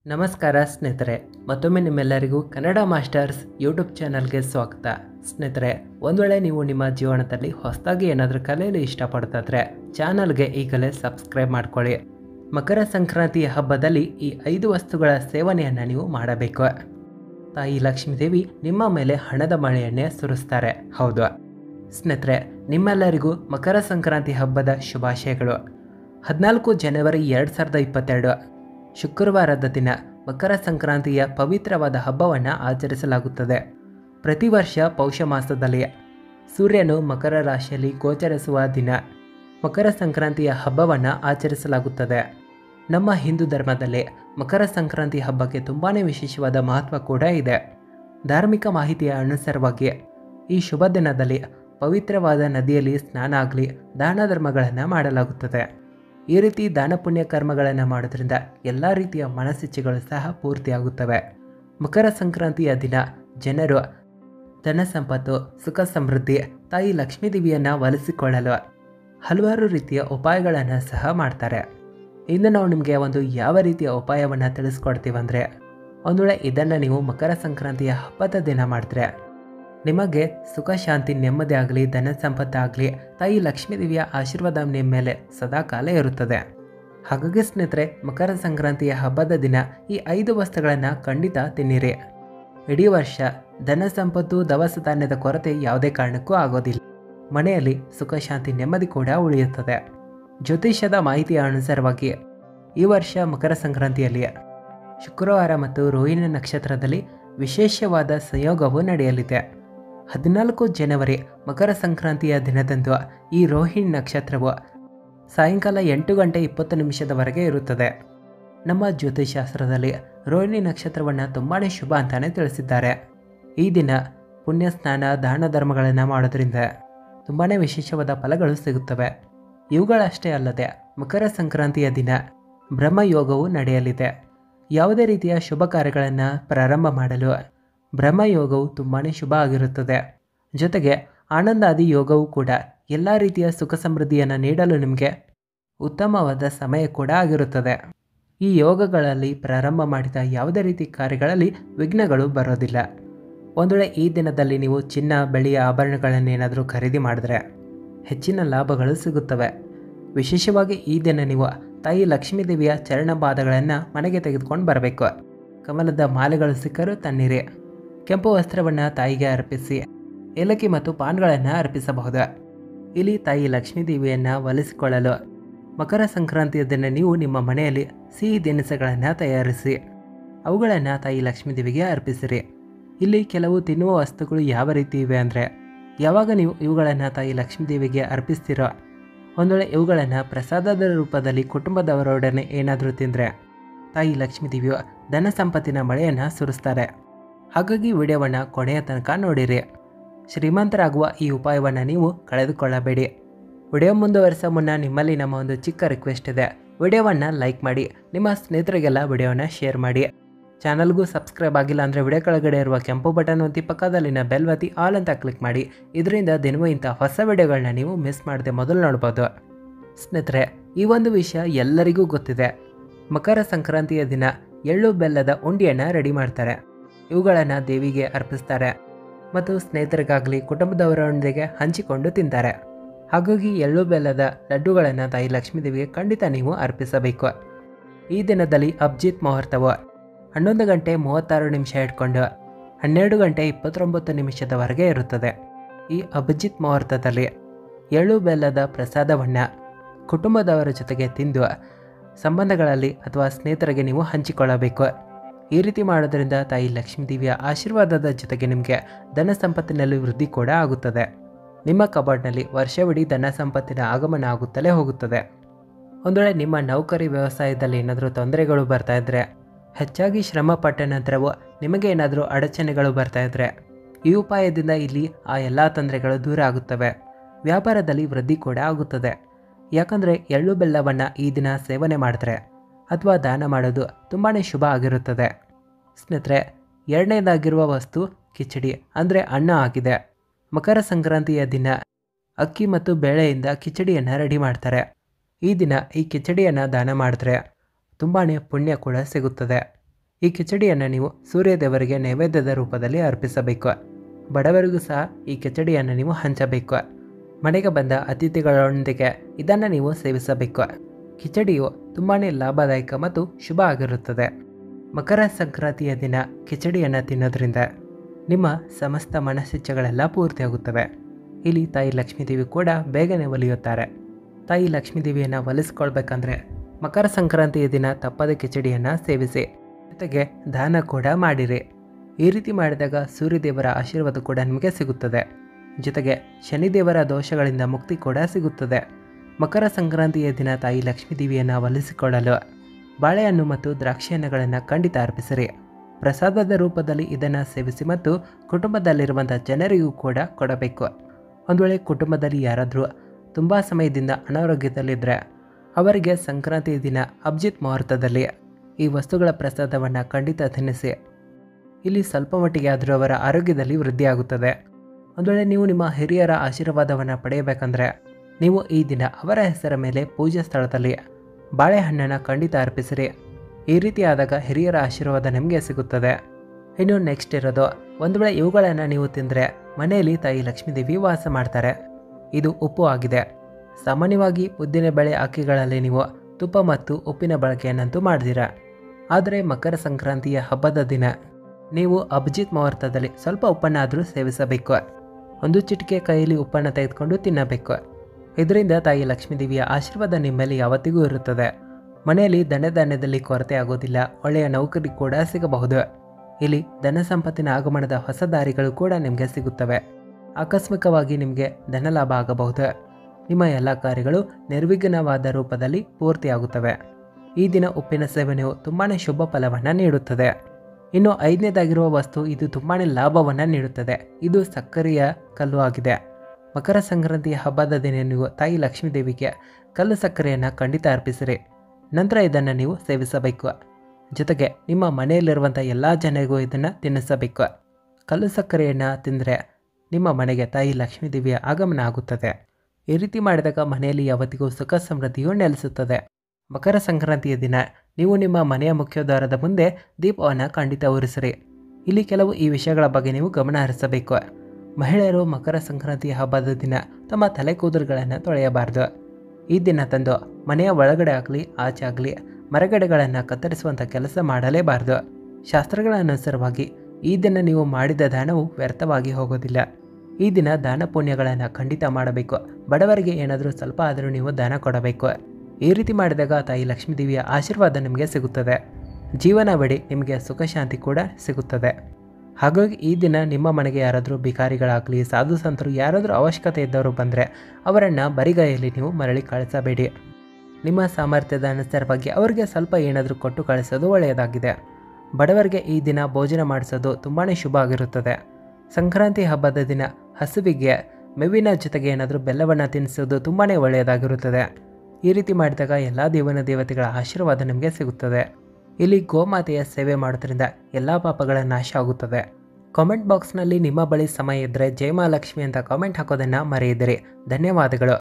ನಮಸ್ಕಾರ ಸ್ನೇಹಿತರೆ ಮತ್ತೊಮ್ಮೆ ನಿಮ್ಮೆಲ್ಲರಿಗೂ ಕನ್ನಡ ಮಾಸ್ಟರ್ಸ್ ಯೂಟ್ಯೂಬ್ ಚಾನಲ್ಗೆ ಸ್ವಾಗತ ಸ್ನೇಹಿತರೆ ಒಂದು ವೇಳೆ ನೀವು ನಿಮ್ಮ ಜೀವನದಲ್ಲಿ ಹೊಸದಾಗಿ ಏನಾದರೂ ಕಲಿಯಲು ಇಷ್ಟಪಡ್ತಾಯಿದ್ರೆ ಚಾನಲ್ಗೆ ಈಗಲೇ ಸಬ್ಸ್ಕ್ರೈಬ್ ಮಾಡ್ಕೊಳ್ಳಿ ಮಕರ ಸಂಕ್ರಾಂತಿಯ ಹಬ್ಬದಲ್ಲಿ ಈ ಐದು ವಸ್ತುಗಳ ಸೇವನೆಯನ್ನು ನೀವು ಮಾಡಬೇಕು ತಾಯಿ ಲಕ್ಷ್ಮೀದೇವಿ ನಿಮ್ಮ ಮೇಲೆ ಹಣದ ಮಳೆಯನ್ನೇ ಸುರಿಸ್ತಾರೆ ಹೌದು ಸ್ನೇಹಿತರೆ ನಿಮ್ಮೆಲ್ಲರಿಗೂ ಮಕರ ಸಂಕ್ರಾಂತಿ ಹಬ್ಬದ ಶುಭಾಶಯಗಳು ಹದಿನಾಲ್ಕು ಜನವರಿ ಎರಡು ಸಾವಿರದ ಇಪ್ಪತ್ತೆರಡು ಶುಕ್ರವಾರದ ದಿನ ಮಕರ ಸಂಕ್ರಾಂತಿಯ ಪವಿತ್ರವಾದ ಹಬ್ಬವನ್ನು ಆಚರಿಸಲಾಗುತ್ತದೆ ಪ್ರತಿ ವರ್ಷ ಪೌಷ ಮಾಸದಲ್ಲಿ ಸೂರ್ಯನು ಮಕರ ರಾಶಿಯಲ್ಲಿ ಗೋಚರಿಸುವ ದಿನ ಮಕರ ಸಂಕ್ರಾಂತಿಯ ಹಬ್ಬವನ್ನು ಆಚರಿಸಲಾಗುತ್ತದೆ ನಮ್ಮ ಹಿಂದೂ ಧರ್ಮದಲ್ಲಿ ಮಕರ ಸಂಕ್ರಾಂತಿ ಹಬ್ಬಕ್ಕೆ ತುಂಬಾ ವಿಶೇಷವಾದ ಮಹತ್ವ ಕೂಡ ಇದೆ ಧಾರ್ಮಿಕ ಮಾಹಿತಿಯ ಅನುಸಾರವಾಗಿ ಈ ಶುಭ ದಿನದಲ್ಲಿ ಪವಿತ್ರವಾದ ನದಿಯಲ್ಲಿ ಸ್ನಾನ ಆಗಲಿ ದಾನ ಧರ್ಮಗಳನ್ನು ಮಾಡಲಾಗುತ್ತದೆ ಈ ರೀತಿ ದಾನ ಪುಣ್ಯ ಕರ್ಮಗಳನ್ನು ಮಾಡೋದ್ರಿಂದ ಎಲ್ಲ ರೀತಿಯ ಮನಸ್ಸಿಚ್ಛೆಗಳು ಸಹ ಪೂರ್ತಿಯಾಗುತ್ತವೆ ಮಕರ ಸಂಕ್ರಾಂತಿಯ ದಿನ ಜನರು ಧನ ಸಂಪತ್ತು ಸುಖ ಸಮೃದ್ಧಿ ತಾಯಿ ಲಕ್ಷ್ಮೀದೇವಿಯನ್ನು ಒಲಿಸಿಕೊಳ್ಳಲು ಹಲವಾರು ರೀತಿಯ ಉಪಾಯಗಳನ್ನು ಸಹ ಮಾಡ್ತಾರೆ ಇಂದು ನಾವು ನಿಮಗೆ ಒಂದು ಯಾವ ರೀತಿಯ ಉಪಾಯವನ್ನು ತಿಳಿಸ್ಕೊಡ್ತೀವಂದರೆ ಒಂದು ವೇಳೆ ಇದನ್ನು ನೀವು ಮಕರ ಸಂಕ್ರಾಂತಿಯ ಹಬ್ಬದ ದಿನ ಮಾಡಿದ್ರೆ ನಿಮಗೆ ಸುಖ ಶಾಂತಿ ನೆಮ್ಮದಿ ಆಗಲಿ ಧನ ಸಂಪತ್ತಾಗಲಿ ತಾಯಿ ಲಕ್ಷ್ಮೀದೇವಿಯ ಆಶೀರ್ವಾದ ನಿಮ್ಮ ಮೇಲೆ ಸದಾಕಾಲ ಇರುತ್ತದೆ ಹಾಗಾಗಿ ಸ್ನೇಹಿತರೆ ಮಕರ ಸಂಕ್ರಾಂತಿಯ ಹಬ್ಬದ ದಿನ ಈ ಐದು ವಸ್ತುಗಳನ್ನು ಖಂಡಿತ ತಿನ್ನಿರಿ ಇಡೀ ವರ್ಷ ಧನ ಸಂಪತ್ತು ದವಸ ಧಾನ್ಯದ ಕೊರತೆ ಯಾವುದೇ ಕಾರಣಕ್ಕೂ ಆಗೋದಿಲ್ಲ ಮನೆಯಲ್ಲಿ ಸುಖ ಶಾಂತಿ ನೆಮ್ಮದಿ ಕೂಡ ಉಳಿಯುತ್ತದೆ ಜ್ಯೋತಿಷ್ಯದ ಮಾಹಿತಿಯ ಅನುಸಾರವಾಗಿ ಈ ವರ್ಷ ಮಕರ ಸಂಕ್ರಾಂತಿಯಲ್ಲಿ ಶುಕ್ರವಾರ ಮತ್ತು ರೋಹಿಣಿ ನಕ್ಷತ್ರದಲ್ಲಿ ವಿಶೇಷವಾದ ಸಂಯೋಗವು ನಡೆಯಲಿದೆ ಹದಿನಾಲ್ಕು ಜನವರಿ ಮಕರ ಸಂಕ್ರಾಂತಿಯ ದಿನದಂದು ಈ ರೋಹಿಣಿ ನಕ್ಷತ್ರವು ಸಾಯಂಕಾಲ ಎಂಟು ಗಂಟೆ ಇಪ್ಪತ್ತು ನಿಮಿಷದವರೆಗೆ ಇರುತ್ತದೆ ನಮ್ಮ ಜ್ಯೋತಿಷಾಸ್ತ್ರದಲ್ಲಿ ರೋಹಿಣಿ ನಕ್ಷತ್ರವನ್ನು ತುಂಬಾ ಶುಭ ಅಂತಾನೆ ತಿಳಿಸಿದ್ದಾರೆ ಈ ದಿನ ಪುಣ್ಯ ಸ್ನಾನ ದಾನ ಧರ್ಮಗಳನ್ನು ಮಾಡೋದ್ರಿಂದ ತುಂಬಾ ವಿಶೇಷವಾದ ಫಲಗಳು ಸಿಗುತ್ತವೆ ಇವುಗಳಷ್ಟೇ ಅಲ್ಲದೆ ಮಕರ ಸಂಕ್ರಾಂತಿಯ ದಿನ ಬ್ರಹ್ಮಯೋಗವು ನಡೆಯಲಿದೆ ಯಾವುದೇ ರೀತಿಯ ಶುಭ ಕಾರ್ಯಗಳನ್ನು ಪ್ರಾರಂಭ ಮಾಡಲು ಬ್ರಹ್ಮಯೋಗವು ತುಂಬಾ ಶುಭ ಆಗಿರುತ್ತದೆ ಜೊತೆಗೆ ಆನಂದಾದಿ ಯೋಗವು ಕೂಡ ಎಲ್ಲ ರೀತಿಯ ಸುಖ ಸಮೃದ್ಧಿಯನ್ನು ನೀಡಲು ನಿಮಗೆ ಉತ್ತಮವಾದ ಸಮಯ ಕೂಡ ಆಗಿರುತ್ತದೆ ಈ ಯೋಗಗಳಲ್ಲಿ ಪ್ರಾರಂಭ ಮಾಡಿದ ಯಾವುದೇ ರೀತಿ ಕಾರ್ಯಗಳಲ್ಲಿ ವಿಘ್ನಗಳು ಬರೋದಿಲ್ಲ ಒಂದು ವೇಳೆ ಈ ದಿನದಲ್ಲಿ ನೀವು ಚಿನ್ನ ಬೆಳ್ಳಿಯ ಆಭರಣಗಳನ್ನೇನಾದರೂ ಖರೀದಿ ಮಾಡಿದ್ರೆ ಹೆಚ್ಚಿನ ಲಾಭಗಳು ಸಿಗುತ್ತವೆ ವಿಶೇಷವಾಗಿ ಈ ದಿನ ನೀವು ತಾಯಿ ಲಕ್ಷ್ಮೀದೇವಿಯ ಚರಣಪಾದಗಳನ್ನು ಮನೆಗೆ ತೆಗೆದುಕೊಂಡು ಬರಬೇಕು ಕಮಲದ ಮಾಲೆಗಳು ಸಿಕ್ಕರೂ ತನ್ನಿರಿ ಕೆಂಪು ವಸ್ತ್ರವನ್ನು ತಾಯಿಗೆ ಅರ್ಪಿಸಿ ಏಲಕ್ಕಿ ಮತ್ತು ಪಾನ್ಗಳನ್ನು ಅರ್ಪಿಸಬಹುದು ಇಲ್ಲಿ ತಾಯಿ ಲಕ್ಷ್ಮೀದೇವಿಯನ್ನು ಒಲಿಸಿಕೊಳ್ಳಲು ಮಕರ ಸಂಕ್ರಾಂತಿಯ ದಿನ ನೀವು ನಿಮ್ಮ ಮನೆಯಲ್ಲಿ ಸಿಹಿ ತಿನಿಸುಗಳನ್ನು ತಯಾರಿಸಿ ಅವುಗಳನ್ನು ತಾಯಿ ಲಕ್ಷ್ಮೀದೇವಿಗೆ ಅರ್ಪಿಸಿರಿ ಇಲ್ಲಿ ಕೆಲವು ತಿನ್ನುವ ವಸ್ತುಗಳು ಯಾವ ರೀತಿ ಇವೆ ಅಂದರೆ ಯಾವಾಗ ನೀವು ಇವುಗಳನ್ನು ತಾಯಿ ಲಕ್ಷ್ಮೀದೇವಿಗೆ ಅರ್ಪಿಸ್ತೀರೋ ಒಂದು ವೇಳೆ ಇವುಗಳನ್ನು ಪ್ರಸಾದದ ರೂಪದಲ್ಲಿ ಕುಟುಂಬದವರೊಡನೆ ಏನಾದರೂ ತಿಂದರೆ ತಾಯಿ ಲಕ್ಷ್ಮೀದೇವಿಯು ಧನ ಸಂಪತ್ತಿನ ಮಳೆಯನ್ನು ಸುರಿಸ್ತಾರೆ ಹಾಗಾಗಿ ವಿಡಿಯೋವನ್ನು ಕೊನೆಯ ತನಕ ನೋಡಿರಿ ಶ್ರೀಮಂತರಾಗುವ ಈ ಉಪಾಯವನ್ನು ನೀವು ಕಳೆದುಕೊಳ್ಳಬೇಡಿ ವಿಡಿಯೋ ಮುಂದುವರಿಸೋ ಮುನ್ನ ನಿಮ್ಮಲ್ಲಿ ನಮ್ಮ ಒಂದು ಚಿಕ್ಕ ರಿಕ್ವೆಸ್ಟ್ ಇದೆ ವಿಡಿಯೋವನ್ನು ಲೈಕ್ ಮಾಡಿ ನಿಮ್ಮ ಸ್ನೇಹಿತರಿಗೆಲ್ಲ ವಿಡಿಯೋನ ಶೇರ್ ಮಾಡಿ ಚಾನಲ್ಗೂ ಸಬ್ಸ್ಕ್ರೈಬ್ ಆಗಿಲ್ಲ ಅಂದರೆ ವಿಡಿಯೋ ಕೆಳಗಡೆ ಇರುವ ಕೆಂಪು ಬಟನ್ ಒತ್ತಿ ಪಕ್ಕದಲ್ಲಿನ ಬೆಲ್ ಒತ್ತಿ ಆಲ್ ಅಂತ ಕ್ಲಿಕ್ ಮಾಡಿ ಇದರಿಂದ ದಿನವೂ ಇಂಥ ಹೊಸ ವಿಡಿಯೋಗಳನ್ನ ನೀವು ಮಿಸ್ ಮಾಡದೆ ಮೊದಲು ನೋಡ್ಬೋದು ಸ್ನೇಹಿತರೆ ಈ ಒಂದು ವಿಷಯ ಎಲ್ಲರಿಗೂ ಗೊತ್ತಿದೆ ಮಕರ ಸಂಕ್ರಾಂತಿಯ ದಿನ ಎಳ್ಳು ಬೆಲ್ಲದ ಉಂಡಿಯನ್ನು ರೆಡಿ ಮಾಡ್ತಾರೆ ಇವುಗಳನ್ನು ದೇವಿಗೆ ಅರ್ಪಿಸ್ತಾರೆ ಮತ್ತು ಸ್ನೇಹಿತರಿಗಾಗಲಿ ಕುಟುಂಬದವರೊಂದಿಗೆ ಹಂಚಿಕೊಂಡು ತಿಂತಾರೆ ಹಾಗಾಗಿ ಎಳ್ಳು ಬೆಲ್ಲದ ಲಡ್ಡುಗಳನ್ನು ತಾಯಿ ಲಕ್ಷ್ಮೀದೇವಿಗೆ ಖಂಡಿತ ನೀವು ಅರ್ಪಿಸಬೇಕು ಈ ದಿನದಲ್ಲಿ ಅಬ್ಜಿತ್ ಮುಹೂರ್ತವು ಹನ್ನೊಂದು ಗಂಟೆ ಮೂವತ್ತಾರು ನಿಮಿಷ ಇಟ್ಕೊಂಡು ಹನ್ನೆರಡು ಗಂಟೆ ಇಪ್ಪತ್ತೊಂಬತ್ತು ನಿಮಿಷದವರೆಗೆ ಇರುತ್ತದೆ ಈ ಅಭಿಜಿತ್ ಮುಹೂರ್ತದಲ್ಲಿ ಎಳ್ಳು ಬೆಲ್ಲದ ಪ್ರಸಾದವನ್ನು ಕುಟುಂಬದವರ ಜೊತೆಗೆ ತಿಂದು ಸಂಬಂಧಗಳಲ್ಲಿ ಅಥವಾ ಸ್ನೇಹಿತರಿಗೆ ನೀವು ಹಂಚಿಕೊಳ್ಳಬೇಕು ಈ ರೀತಿ ಮಾಡೋದ್ರಿಂದ ತಾಯಿ ಲಕ್ಷ್ಮೀದೇವಿಯ ಆಶೀರ್ವಾದದ ಜೊತೆಗೆ ನಿಮಗೆ ಧನ ಸಂಪತ್ತಿನಲ್ಲಿ ವೃದ್ಧಿ ಕೂಡ ಆಗುತ್ತದೆ ನಿಮ್ಮ ಕಬಾರ್ಡ್ನಲ್ಲಿ ವರ್ಷವಿಡೀ ಧನ ಸಂಪತ್ತಿನ ಆಗಮನ ಆಗುತ್ತಲೇ ಹೋಗುತ್ತದೆ ಒಂದು ವೇಳೆ ನಿಮ್ಮ ನೌಕರಿ ವ್ಯವಸಾಯದಲ್ಲಿ ಏನಾದರೂ ತೊಂದರೆಗಳು ಬರ್ತಾ ಇದ್ದರೆ ಹೆಚ್ಚಾಗಿ ಶ್ರಮ ಪಟ್ಟ ನಂತರವೂ ನಿಮಗೆ ಏನಾದರೂ ಅಡಚಣೆಗಳು ಬರ್ತಾ ಇದ್ದರೆ ಈ ಉಪಾಯದಿಂದ ಇಲ್ಲಿ ಆ ಎಲ್ಲ ತೊಂದರೆಗಳು ದೂರ ಆಗುತ್ತವೆ ವ್ಯಾಪಾರದಲ್ಲಿ ವೃದ್ಧಿ ಕೂಡ ಆಗುತ್ತದೆ ಯಾಕಂದರೆ ಎಳ್ಳು ಬೆಲ್ಲವನ್ನು ಈ ದಿನ ಸೇವನೆ ಮಾಡಿದ್ರೆ ಅಥವಾ ದಾನ ಮಾಡೋದು ತುಂಬಾ ಶುಭ ಆಗಿರುತ್ತದೆ ಸ್ನೇಹಿತರೆ ಎರಡನೇದಾಗಿರುವ ವಸ್ತು ಕಿಚಡಿ ಅಂದರೆ ಅನ್ನ ಆಗಿದೆ ಮಕರ ಸಂಕ್ರಾಂತಿಯ ದಿನ ಅಕ್ಕಿ ಮತ್ತು ಬೇಳೆಯಿಂದ ಕಿಚಡಿಯನ್ನು ರೆಡಿ ಮಾಡ್ತಾರೆ ಈ ದಿನ ಈ ಕಿಚಡಿಯನ್ನು ದಾನ ಮಾಡಿದ್ರೆ ತುಂಬಾ ಪುಣ್ಯ ಕೂಡ ಸಿಗುತ್ತದೆ ಈ ಕಿಚಡಿಯನ್ನು ನೀವು ಸೂರ್ಯದೇವರಿಗೆ ನೈವೇದ್ಯದ ರೂಪದಲ್ಲಿ ಅರ್ಪಿಸಬೇಕು ಬಡವರಿಗೂ ಸಹ ಈ ಕಿಚಡಿಯನ್ನು ನೀವು ಹಂಚಬೇಕು ಮನೆಗೆ ಬಂದ ಅತಿಥಿಗಳೊಂದಿಗೆ ಇದನ್ನು ನೀವು ಸೇವಿಸಬೇಕು ಕಿಚಡಿಯು ತುಂಬಾ ಲಾಭದಾಯಕ ಮತ್ತು ಶುಭ ಆಗಿರುತ್ತದೆ ಮಕರ ಸಂಕ್ರಾಂತಿಯ ದಿನ ಕಿಚಡಿಯನ್ನು ತಿನ್ನೋದ್ರಿಂದ ನಿಮ್ಮ ಸಮಸ್ತ ಮನಸ್ಸಿಚ್ಛೆಗಳೆಲ್ಲ ಪೂರ್ತಿಯಾಗುತ್ತವೆ ಇಲ್ಲಿ ತಾಯಿ ಲಕ್ಷ್ಮೀದೇವಿ ಕೂಡ ಬೇಗನೆ ಒಲಿಯುತ್ತಾರೆ ತಾಯಿ ಲಕ್ಷ್ಮೀದೇವಿಯನ್ನು ಒಲಿಸ್ಕೊಳ್ಬೇಕಂದ್ರೆ ಮಕರ ಸಂಕ್ರಾಂತಿಯ ದಿನ ತಪ್ಪದ ಕಿಚಡಿಯನ್ನು ಸೇವಿಸಿ ಜೊತೆಗೆ ದಾನ ಕೂಡ ಮಾಡಿರಿ ಈ ರೀತಿ ಮಾಡಿದಾಗ ಸೂರ್ಯದೇವರ ಆಶೀರ್ವಾದ ಕೂಡ ನಿಮಗೆ ಸಿಗುತ್ತದೆ ಜೊತೆಗೆ ಶನಿದೇವರ ದೋಷಗಳಿಂದ ಮುಕ್ತಿ ಕೂಡ ಸಿಗುತ್ತದೆ ಮಕರ ಸಂಕ್ರಾಂತಿಯ ದಿನ ತಾಯಿ ಲಕ್ಷ್ಮೀದೇವಿಯನ್ನು ಒಲಿಸಿಕೊಳ್ಳಲು ಬಾಳೆಹಣ್ಣು ಮತ್ತು ದ್ರಾಕ್ಷಿ ಹಣ್ಣುಗಳನ್ನು ಖಂಡಿತ ಅರ್ಪಿಸಿರಿ ಪ್ರಸಾದದ ರೂಪದಲ್ಲಿ ಇದನ್ನು ಸೇವಿಸಿ ಮತ್ತು ಕುಟುಂಬದಲ್ಲಿರುವಂಥ ಜನರಿಗೂ ಕೂಡ ಕೊಡಬೇಕು ಒಂದು ವೇಳೆ ಕುಟುಂಬದಲ್ಲಿ ಯಾರಾದರೂ ತುಂಬ ಸಮಯದಿಂದ ಅನಾರೋಗ್ಯದಲ್ಲಿದ್ದರೆ ಅವರಿಗೆ ಸಂಕ್ರಾಂತಿ ದಿನ ಅಬ್ಜಿತ್ ಮುಹೂರ್ತದಲ್ಲಿ ಈ ವಸ್ತುಗಳ ಪ್ರಸಾದವನ್ನು ಖಂಡಿತ ತಿನ್ನಿಸಿ ಇಲ್ಲಿ ಸ್ವಲ್ಪ ಮಟ್ಟಿಗೆ ಆದರೂ ಅವರ ಆರೋಗ್ಯದಲ್ಲಿ ವೃದ್ಧಿಯಾಗುತ್ತದೆ ಒಂದು ವೇಳೆ ನೀವು ನಿಮ್ಮ ಹಿರಿಯರ ಆಶೀರ್ವಾದವನ್ನು ಪಡೆಯಬೇಕಂದ್ರೆ ನೀವು ಈ ದಿನ ಅವರ ಹೆಸರ ಮೇಲೆ ಪೂಜೆ ಸ್ಥಳದಲ್ಲಿ ಬಾಳೆಹಣ್ಣನ್ನು ಖಂಡಿತ ಅರ್ಪಿಸಿರಿ ಈ ರೀತಿ ಆದಾಗ ಹಿರಿಯರ ಆಶೀರ್ವಾದ ನಿಮಗೆ ಸಿಗುತ್ತದೆ ಇನ್ನು ನೆಕ್ಸ್ಟ್ ಇರೋದು ಒಂದು ವೇಳೆ ಇವುಗಳನ್ನು ನೀವು ತಿಂದರೆ ಮನೆಯಲ್ಲಿ ತಾಯಿ ಲಕ್ಷ್ಮೀದೇವಿ ವಾಸ ಮಾಡ್ತಾರೆ ಇದು ಉಪ್ಪು ಆಗಿದೆ ಸಾಮಾನ್ಯವಾಗಿ ಉದ್ದಿನ ಬೆಳೆ ಅಕ್ಕಿಗಳಲ್ಲಿ ನೀವು ತುಪ್ಪ ಮತ್ತು ಉಪ್ಪಿನ ಬಳಕೆಯನ್ನಂತೂ ಮಾಡ್ತೀರಾ ಆದರೆ ಮಕರ ಸಂಕ್ರಾಂತಿಯ ಹಬ್ಬದ ದಿನ ನೀವು ಅಭಿಜಿತ್ ಮುಹೂರ್ತದಲ್ಲಿ ಸ್ವಲ್ಪ ಉಪ್ಪನ್ನಾದರೂ ಸೇವಿಸಬೇಕು ಒಂದು ಚಿಟಿಕೆ ಕೈಯಲ್ಲಿ ಉಪ್ಪನ್ನು ತೆಗೆದುಕೊಂಡು ತಿನ್ನಬೇಕು ಇದರಿಂದ ತಾಯಿ ಲಕ್ಷ್ಮೀದೇವಿಯ ಆಶೀರ್ವಾದ ನಿಮ್ಮಲ್ಲಿ ಯಾವತ್ತಿಗೂ ಇರುತ್ತದೆ ಮನೆಯಲ್ಲಿ ಧನಧಾನ್ಯದಲ್ಲಿ ಕೊರತೆ ಆಗೋದಿಲ್ಲ ಒಳ್ಳೆಯ ನೌಕರಿ ಕೂಡ ಸಿಗಬಹುದು ಇಲ್ಲಿ ಧನ ಸಂಪತ್ತಿನ ಆಗಮನದ ಹೊಸ ದಾರಿಗಳು ಕೂಡ ನಿಮಗೆ ಸಿಗುತ್ತವೆ ಆಕಸ್ಮಿಕವಾಗಿ ನಿಮಗೆ ಧನಲಾಭ ಆಗಬಹುದು ನಿಮ್ಮ ಎಲ್ಲ ಕಾರ್ಯಗಳು ನಿರ್ವಿಘ್ನವಾದ ರೂಪದಲ್ಲಿ ಪೂರ್ತಿಯಾಗುತ್ತವೆ ಈ ದಿನ ಉಪ್ಪಿನ ಸೇವನೆಯು ತುಂಬಾ ಶುಭ ಫಲವನ್ನು ನೀಡುತ್ತದೆ ಇನ್ನು ಐದನೇದಾಗಿರುವ ವಸ್ತು ಇದು ತುಂಬಾ ಲಾಭವನ್ನು ನೀಡುತ್ತದೆ ಇದು ಸಕ್ಕರೆಯ ಕಲ್ಲು ಆಗಿದೆ ಮಕರ ಸಂಕ್ರಾಂತಿಯ ಹಬ್ಬದ ದಿನ ನೀವು ತಾಯಿ ಲಕ್ಷ್ಮೀದೇವಿಗೆ ಕಲ್ಲು ಸಕ್ಕರೆಯನ್ನು ಖಂಡಿತ ಅರ್ಪಿಸಿರಿ ನಂತರ ಇದನ್ನು ನೀವು ಸೇವಿಸಬೇಕು ಜೊತೆಗೆ ನಿಮ್ಮ ಮನೆಯಲ್ಲಿರುವಂಥ ಎಲ್ಲ ಜನರಿಗೂ ಇದನ್ನು ತಿನ್ನಿಸಬೇಕು ಕಲ್ಲು ಸಕ್ಕರೆಯನ್ನು ತಿಂದರೆ ನಿಮ್ಮ ಮನೆಗೆ ತಾಯಿ ಲಕ್ಷ್ಮೀದೇವಿಯ ಆಗಮನ ಆಗುತ್ತದೆ ಈ ರೀತಿ ಮಾಡಿದಾಗ ಮನೆಯಲ್ಲಿ ಯಾವತ್ತಿಗೂ ಸುಖ ಸಮೃದ್ಧಿಯು ನೆಲೆಸುತ್ತದೆ ಮಕರ ಸಂಕ್ರಾಂತಿಯ ದಿನ ನೀವು ನಿಮ್ಮ ಮನೆಯ ಮುಖ್ಯದ್ವಾರದ ಮುಂದೆ ದೀಪವನ್ನು ಖಂಡಿತ ಉರಿಸಿರಿ ಇಲ್ಲಿ ಕೆಲವು ಈ ವಿಷಯಗಳ ಬಗ್ಗೆ ನೀವು ಗಮನ ಹರಿಸಬೇಕು ಮಹಿಳೆಯರು ಮಕರ ಸಂಕ್ರಾಂತಿಯ ಹಬ್ಬದ ದಿನ ತಮ್ಮ ತಲೆ ಕೂದಲುಗಳನ್ನು ತೊಳೆಯಬಾರದು ಈ ದಿನ ತಂದು ಮನೆಯ ಒಳಗಡೆ ಆಗಲಿ ಆಚೆ ಆಗಲಿ ಮರಗಡೆಗಳನ್ನು ಕತ್ತರಿಸುವಂಥ ಕೆಲಸ ಮಾಡಲೇಬಾರದು ಶಾಸ್ತ್ರಗಳ ಅನುಸಾರವಾಗಿ ಈ ದಿನ ನೀವು ಮಾಡಿದ ದಾನವು ವ್ಯರ್ಥವಾಗಿ ಹೋಗೋದಿಲ್ಲ ಈ ದಿನ ದಾನ ಪುಣ್ಯಗಳನ್ನು ಖಂಡಿತ ಮಾಡಬೇಕು ಬಡವರಿಗೆ ಏನಾದರೂ ಸ್ವಲ್ಪ ಆದರೂ ನೀವು ದಾನ ಕೊಡಬೇಕು ಈ ರೀತಿ ಮಾಡಿದಾಗ ತಾಯಿ ಲಕ್ಷ್ಮೀದೇವಿಯ ಆಶೀರ್ವಾದ ನಿಮಗೆ ಸಿಗುತ್ತದೆ ಜೀವನವಿಡೀ ನಿಮಗೆ ಸುಖ ಶಾಂತಿ ಕೂಡ ಸಿಗುತ್ತದೆ ಹಾಗಾಗಿ ಈ ದಿನ ನಿಮ್ಮ ಮನೆಗೆ ಯಾರಾದರೂ ಭಿಕಾರಿಗಳಾಗಲಿ ಸಾಧು ಸಂತರು ಯಾರಾದರೂ ಅವಶ್ಯಕತೆ ಇದ್ದವರು ಬಂದರೆ ಅವರನ್ನು ಬರಿಗೈಯಲ್ಲಿ ನೀವು ಮರಳಿ ಕಳಿಸಬೇಡಿ ನಿಮ್ಮ ಸಾಮರ್ಥ್ಯದ ಅನುಸಾರವಾಗಿ ಅವರಿಗೆ ಸ್ವಲ್ಪ ಏನಾದರೂ ಕೊಟ್ಟು ಕಳಿಸೋದು ಒಳ್ಳೆಯದಾಗಿದೆ ಬಡವರಿಗೆ ಈ ದಿನ ಭೋಜನ ಮಾಡಿಸೋದು ತುಂಬಾ ಶುಭ ಆಗಿರುತ್ತದೆ ಸಂಕ್ರಾಂತಿ ಹಬ್ಬದ ದಿನ ಹಸುವಿಗೆ ಮೇವಿನ ಜೊತೆಗೆ ಏನಾದರೂ ಬೆಲ್ಲವನ್ನು ತಿನ್ನಿಸೋದು ತುಂಬಾ ಒಳ್ಳೆಯದಾಗಿರುತ್ತದೆ ಈ ರೀತಿ ಮಾಡಿದಾಗ ಎಲ್ಲ ದೇವನ ದೇವತೆಗಳ ಆಶೀರ್ವಾದ ನಿಮಗೆ ಸಿಗುತ್ತದೆ ಇಲ್ಲಿ ಗೋಮಾತೆಯ ಸೇವೆ ಮಾಡೋದ್ರಿಂದ ಎಲ್ಲ ಪಾಪಗಳ ನಾಶ ಆಗುತ್ತದೆ ಕಾಮೆಂಟ್ ಬಾಕ್ಸ್ನಲ್ಲಿ ನಿಮ್ಮ ಬಳಿ ಸಮಯ ಇದ್ದರೆ ಜಯಮಾಲಕ್ಷ್ಮಿ ಅಂತ ಕಾಮೆಂಟ್ ಹಾಕೋದನ್ನು ಮರೆಯದಿರಿ ಧನ್ಯವಾದಗಳು